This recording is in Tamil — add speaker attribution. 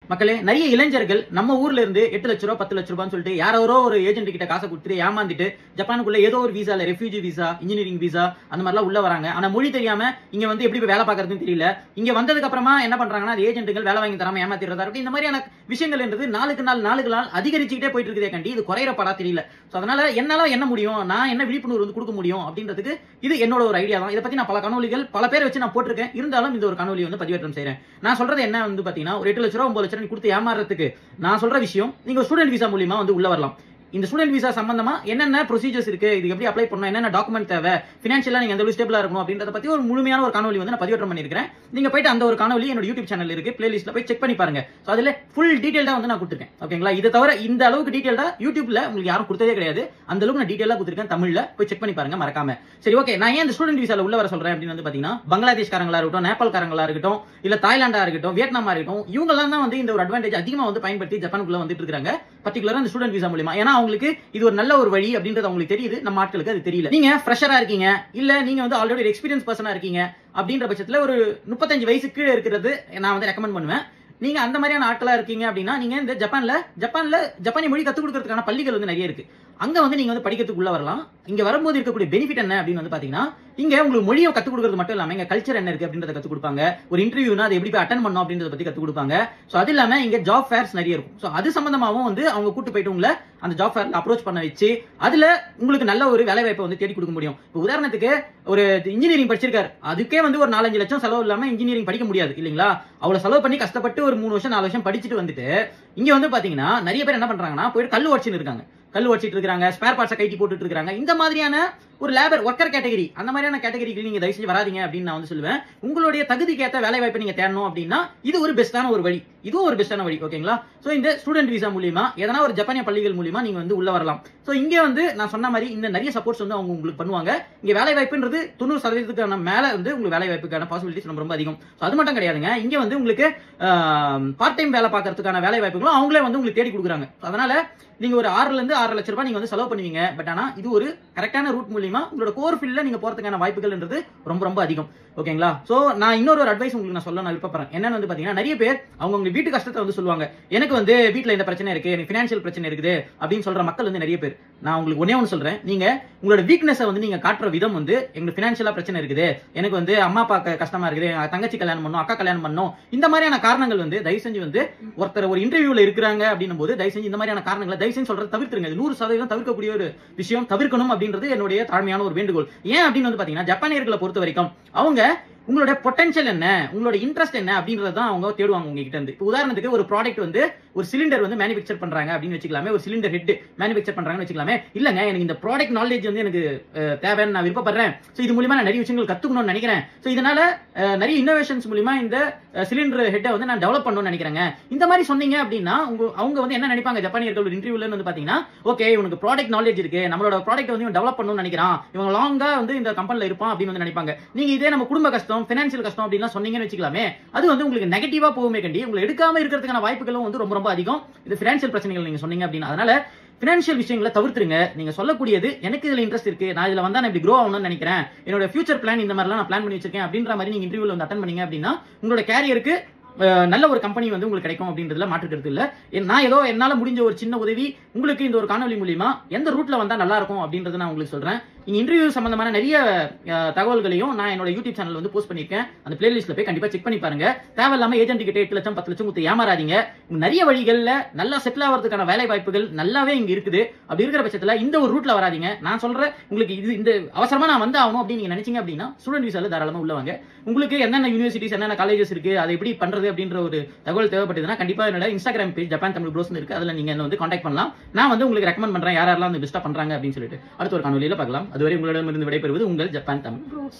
Speaker 1: மக்களே நிறைய இளைஞர்கள் நம்ம ஊர்ல இருந்து எட்டு லட்ச ரூபா பத்து லட்ச ரூபான்னு சொல்லிட்டு யாரோ ஒரு ஏஜென்ட் கிட்ட காசை கொடுத்துட்டு ஏமாந்துட்டு ஜப்பானுக்குள்ள ஏதோ ஒரு விசால ரெஃப்யூஜி விசா இன்ஜினியரிங் விசா அந்த மாதிரிலாம் உள்ள வராங்க ஆனா மொழி தெரியாம இங்க வந்து எப்படி போய் வேலை பார்க்கறதுன்னு தெரியல இங்க வந்ததுக்கு அப்புறமா என்ன பண்றாங்கன்னா அது ஏஜென்ட்டுகள் வேலை வாங்கி தராம ஏமாத்திடுறதா இருக்கட்டும் இந்த மாதிரியான விஷயங்கள் என்றது நாளுக்கு நாள் நாளுக்கு நாள் அதிகரிச்சுக்கிட்டே போயிட்டு இருக்குதே கண்டி இது குறையிற படா தெரியல சோ அதனால என்னால என்ன முடியும் நான் என்ன விழிப்புணர்வு வந்து கொடுக்க முடியும் அப்படின்றதுக்கு இது என்னோட ஒரு ஐடியா தான் இதை பத்தி நான் பல கனவுலிகள் பல பேர் வச்சு நான் போட்டிருக்கேன் இருந்தாலும் இந்த ஒரு கனவுலி வந்து பதிவேற்றம் செய்றேன் நான் சொல்றது என்ன வந்து பாத்தீங்கன்னா ஒரு எட்டு லட்ச ரூபா ஒன்பது லட்ச ரூபா நீ கொடுத்து ஏமாறதுக்கு நான் சொல்ற விஷயம் நீங்க ஸ்டூடெண்ட் விசா மூலியமா வந்து உள்ள வரலாம் இந்த ஸ்டூடெண்ட் விசா சம்பந்தமா என்னென்ன ப்ரொசீஜர்ஸ் இருக்கு இது எப்படி அப்ளை பண்ணணும் என்னென்ன டாக்குமெண்ட் தேவை ஃபினான்ஷியலா நீங்க எந்த அளவு ஸ்டேபிளா இருக்கணும் அப்படின்றத பத்தி ஒரு முழுமையான ஒரு காணொலி வந்து நான் பதிவேற்றம் பண்ணிருக்கேன் நீங்க போயிட்டு அந்த ஒரு காணொலி என்னோட யூடியூப் சேனல் இருக்கு பிளேலிஸ்ட்ல போய் செக் பண்ணி பாருங்க ஸோ அதுல ஃபுல் டீடைல்டா வந்து நான் கொடுத்துருக்கேன் ஓகேங்களா இதை தவிர இந்த அளவுக்கு டீடைல்டா யூடியூப்ல உங்களுக்கு யாரும் கொடுத்ததே கிடையாது அந்த அளவுக்கு நான் டீடைலா கொடுத்துருக்கேன் தமிழ்ல போய் செக் பண்ணி பாருங்க மறக்காம சரி ஓகே நான் ஏன் இந்த ஸ்டூடெண்ட் விசால உள்ள வர சொல்றேன் அப்படின்னு வந்து பாத்தீங்கன்னா பங்களாதேஷ்காரங்களா இருக்கட்டும் நேபாள்காரங்களா இருக்கட்டும் இல்ல தாய்லாண்டா இருக்கட்டும் வியட்நாமா இருக்கட்டும் இவங்க எல்லாம் தான் வந்து இந்த ஒரு அட்வான்டேஜ் அதிகமா வந்து பயன்படுத்தி ஜப்பானுக்குள்ள வந்துட்டு இருக்காங்க பர்டிகுலரா இந்த ஸ்டூடெண்ட் விசா மூலியமா ஏன்னா அவங்களுக்கு இது ஒரு நல்ல ஒரு வழி அப்படின்றது அவங்களுக்கு தெரியுது நம்ம ஆட்களுக்கு அது தெரியல நீங்க ஃப்ரெஷரா இருக்கீங்க இல்ல நீங்க வந்து ஆல்ரெடி ஒரு எக்ஸ்பீரியன்ஸ் பர்சனா இருக்கீங்க அப்படின்ற பட்சத்துல ஒரு முப்பத்தஞ்சு வயசு கீழே இருக்கிறது நான் வந்து ரெக்கமெண்ட் பண்ணுவேன் நீங்க அந்த மாதிரியான ஆட்களா இருக்கீங்க அப்படின்னா நீங்க இந்த ஜப்பான்ல ஜப்பான்ல ஜப்பானிய மொழி கத்துக் கொடுக்கறதுக்கான பள்ளிகள் வந்து நிறைய இருக்கு அங்க வந்து நீங்க வந்து படிக்கிறதுக்கு உள்ள வரலாம் இங்க வரும்போது இருக்கக்கூடிய பெனிஃபிட் என்ன அப்படின்னு வந்து பாத்தீங்கன்னா இங்க உங்களுக்கு மொழியை கத்துக் கொடுக்கறது மட்டும் இல்லாம இங்க கல்ச்சர் என்ன இருக்கு அப்படின்றத கத்துக் கொடுப்பாங்க ஒரு இன்டர்வியூனா அதை எப்படி போய் அட்டன் பண்ணணும் அப்படின்றத பத்தி கத்துக் கொடுப்பாங்க சோ அது இல்லாம இங்க ஜாப் ஃபேர்ஸ் நிறைய இருக்கும் சோ அது சம்பந்தமாவும் வந்து அவங்க கூட்டு போயிட்டு உங்களை அந்த ஜாப் ஃபேர்ல அப்ரோச் பண்ண வச்சு அதுல உங்களுக்கு நல்ல ஒரு வேலை வாய்ப்பை வந்து தேடி கொடுக்க முடியும் இப்போ உதாரணத்துக்கு ஒரு இன்ஜினியரிங் படிச்சிருக்காரு அதுக்கே வந்து ஒரு நாலஞ்சு லட்சம் செலவு இல்லாம இன்ஜினியரிங் படிக்க முடியாது இல்லைங்களா அவ்வளவு செலவு பண்ணி கஷ்டப்பட்டு ஒரு மூணு வருஷம் நாலு வருஷம் படிச்சுட்டு வந்துட்டு இங்க வந்து பாத்தீங்கன்னா நிறைய பேர் என்ன பண்றாங்கன்னா போயிட்டு கல் உடச்சுன்னு இருக்காங்க கல் உடச்சிட்டு இருக்காங்க ஸ்பேர் பார்ட்ஸை கைட்டி போட்டுட்டு இருக்காங்க இந்த மாதிரியான ஒரு லேபர் ஒர்க்கர் கேட்டகரி அந்த மாதிரியான கேட்டகரிக்கு நீங்க தயவு செஞ்சு வராதீங்க அப்படின்னு நான் வந்து சொல்லுவேன் உங்களுடைய தகுதிக்கு ஏற்ற வேலை வாய்ப்பை நீங்க தேடணும் அப்படின்னா இது ஒரு பெஸ்டான ஒரு வழி இதுவும் ஒரு பெஸ்டான வழி ஓகேங்களா சோ இந்த ஸ்டூடெண்ட் விசா மூலியமா எதனா ஒரு ஜப்பானிய பள்ளிகள் மூலியமா நீங்க வந்து உள்ள வரலாம் சோ இங்க வந்து நான் சொன்ன மாதிரி இந்த நிறைய சப்போர்ட்ஸ் வந்து அவங்க உங்களுக்கு பண்ணுவாங்க இங்க வேலை வாய்ப்புன்றது தொண்ணூறு சதவீதத்துக்கான மேல வந்து உங்களுக்கு வேலை வாய்ப்புக்கான பாசிபிலிட்டிஸ் ரொம்ப ரொம்ப அதிகம் So அது மட்டும் கிடையாதுங்க இங்க வந்து உங்களுக்கு பார்ட் டைம் வேலை பார்க்கறதுக்கான வேலை வாய்ப்புகளும் அவங்களே வந்து உங்களுக்கு தேடி கொடுக்குறாங்க So அதனால நீங்க ஒரு ஆறுல இருந்து ஆறு லட்ச ரூபாய் நீங்க வந்து செலவு பண்ணுவீங்க பட் ஆனா இது ஒரு கரெக்டான ரூட் மூலியமா உங்களோட கோர் ஃபீல்ட்ல நீங்க போறதுக்கான வாய்ப்புகள்ன்றது ரொம்ப ரொம்ப அதிகம் ஓகேங்களா சோ நான் இன்னொரு ஒரு அட்வைஸ் உங்களுக்கு நான் சொல்ல நான் விருப்பப்படுறேன் என்னன்னு வந்து பாத்தீங்கன்னா நிறைய பேர் அவங்க உங்க வீட்டு கஷ்டத்தை வந்து சொல்லுவாங்க எனக்கு வந்து வீட்ல இந்த பிரச்சனை இருக்கு எனக்கு ஃபினான்ஷியல் பிரச்சனை இருக்குது அப்படின்னு சொல்ற மக்கள் வந்து நிறைய பேர் நான் உங்களுக்கு ஒன்னே ஒன்று சொல்றேன் நீங்க உங்களோட வீக்னஸை வந்து நீங்க காட்டுற விதம் வந்து எங்களுக்கு ஃபினான்ஷியலா பிரச்சனை இருக்குது எனக்கு வந்து அம்மா அப்பா க- கஷ்டமா இருக்குது எங்க தங்கச்சி கல்யாணம் பண்ணும் அக்கா கல்யாணம் பண்ணும் இந்த மாதிரியான காரணங்கள் வந்து தயவு செஞ்சு வந்து ஒருத்தர் ஒரு இன்டர்வியூல இருக்கிறாங்க அப்படின்னும் போது தயவு செஞ்சு இந்த மாதிரியான காரணங்களை தயவு செஞ்சு சொல்றது தவிர்த்துருங்க இது நூறு சதவீதம் தவிர்க்கக்கூடிய ஒரு விஷயம் தவிர்க்கணும் அப்படின்றது என்னுடைய தாழ்மையான ஒரு வேண்டுகோள் ஏன் அப்படின்னு வந்து பாத்தீங்கன்னா ஜப்பானியர்களை பொறுத்த வரைக்கும் அவங்க உங்களோட பொட்டன்ஷியல் என்ன உங்களோட இன்ட்ரெஸ்ட் என்ன அப்படின்றத தான் அவங்க தேடுவாங்க உங்ககிட்ட இருந்து இப்போ உதாரணத்துக்கு ஒரு ப்ராடக்ட் வந்து ஒரு சிலிண்டர் வந்து மேனுஃபேக்சர் பண்றாங்க அப்படின்னு வச்சுக்கலாமே ஒரு சிலிண்டர் ஹெட் மேனுஃபேக்சர் பண்றாங்கன்னு வச்சுக்கலாமே இல்லங்க எனக்கு இந்த ப்ராடக்ட் நாலேஜ் வந்து எனக்கு அஹ், தேவைன்னு நான் விருப்பப்படுறேன் ஸோ இது மூலியமா நான் நிறைய விஷயங்கள் கத்துக்கணும்னு நினைக்கிறேன் ஸோ இதனால அஹ், நிறைய இன்னோவேஷன்ஸ் மூலியமா இந்த சிலிண்டர் ஹெட்டை வந்து நான் டெவலப் பண்ணணும்னு நினைக்கிறேங்க இந்த மாதிரி சொன்னீங்க அப்படின்னா உங்க அவங்க வந்து என்ன நினைப்பாங்க ஜப்பானியர்கள் ஒரு இன்டர்வியூல வந்து பாத்தீங்கன்னா ஓகே இவனுக்கு ப்ராடக்ட் நாலேஜ் இருக்கு நம்மளோட ப்ராடக்ட் வந்து இவன் டெவலப் பண்ணணும்னு நினைக்கிறான் இவங்க லாங்கா வந்து இந்த கம்பெனில இருப்பான் அப்படின்னு வந்து நினைப்பாங்க நீங்க இதே நம்ம குடும்ப கஷ்டம் பினான்சியல் கஷ்டம் அப்படின்லாம் சொன்னீங்கன்னு வச்சுக்கலாமே அது வந்து உங்களுக்கு நெகட்டிவா போகுமே கண்டி உங்களை எடுக்காம இருக்கிறதுக்கான வாய்ப்புகளும் வந்து ரொம்ப ரொம்ப அதிகம் இது பினான்சியல் பிரச்சனைகள் நீங்க சொன்னீங்க அப்படின்னா அதனால பினான்சியல் விஷயங்களை தவிர்த்துருங்க நீங்க சொல்லக்கூடியது எனக்கு இதுல இன்ட்ரெஸ்ட் இருக்கு நான் இதுல வந்தா நான் இப்படி க்ரோ ஆகணும்னு நினைக்கிறேன் என்னோட ஃபியூச்சர் பிளான் இந்த மாதிரிலாம் நான் பிளான் பண்ணி வச்சிருக்கேன் அப்படின்ற மாதிரி நீங்க இன்டர்வியூல வந்து அட்டன் பண்ணீங்க அப்படின்னா உங்களோட கேரியருக்கு நல்ல ஒரு கம்பெனி வந்து உங்களுக்கு கிடைக்கும் அப்படின்றதுல மாற்றுக்கிறது இல்ல என்- நான் ஏதோ என்னால முடிஞ்ச ஒரு சின்ன உதவி உங்களுக்கு இந்த ஒரு காணொலி மூலியமா எந்த ரூட்ல வந்தா நல்லா இருக்கும் அப்படின்றத நான் உங்களுக்கு சொல்றேன் இங்க இன்டர்வியூ சம்பந்தமான நிறைய அஹ், தகவல்களையும் நான் என்னோட யூடியூப் சேனல் வந்து போஸ்ட் பண்ணிருக்கேன் அந்த பிளேலிஸ்ட்ல போய் கண்டிப்பா செக் பண்ணி பாருங்க தேவையில்லாம ஏஜென்ட் கிட்ட எட்டு லட்சம் பத்து லட்சம் கொடுத்து ஏமாறாதீங்க இங்க நிறைய வழிகள்ல நல்லா செட்டில் ஆகிறதுக்கான வேலை வாய்ப்புகள் நல்லாவே இங்க இருக்குது அப்படி இருக்கிற பட்சத்துல இந்த ஒரு ரூட்ல வராதீங்க நான் சொல்றேன் உங்களுக்கு இது இந்த அவசரமா நான் வந்து ஆகணும் அப்படின்னு நீங்க நினைச்சீங்க அப்படின்னா ஸ்டூடெண்ட் விசால தாராளமா உள்ள வாங்க உங்களுக்கு என்னென்ன யூனிவர்சிட்டிஸ் என்னென்ன காலேஜஸ் இருக்கு அதை எப்படி பண்றது அப்படின்ற ஒரு தகவல் தேவைப்பட்டதுன்னா கண்டிப்பா என்னோட Instagram page Japan Tamil bros இருக்கு அதுல நீங்க என்ன வந்து காண்டாக்ட் பண்ணலாம் நான் வந்து உங்களுக்கு ரெக்கமெண்ட் பண்றேன் யாரெல்லாம் வந்து பெஸ்ட்டா பண்றாங்க அப்படின்னு சொல்லிட்டு அடுத்த ஒரு காணொலியில பார்க்கலாம் அதுவரை உங்களிடமிருந்து விடைபெறுவது உங்கள் ஜப்பான் தமிழ்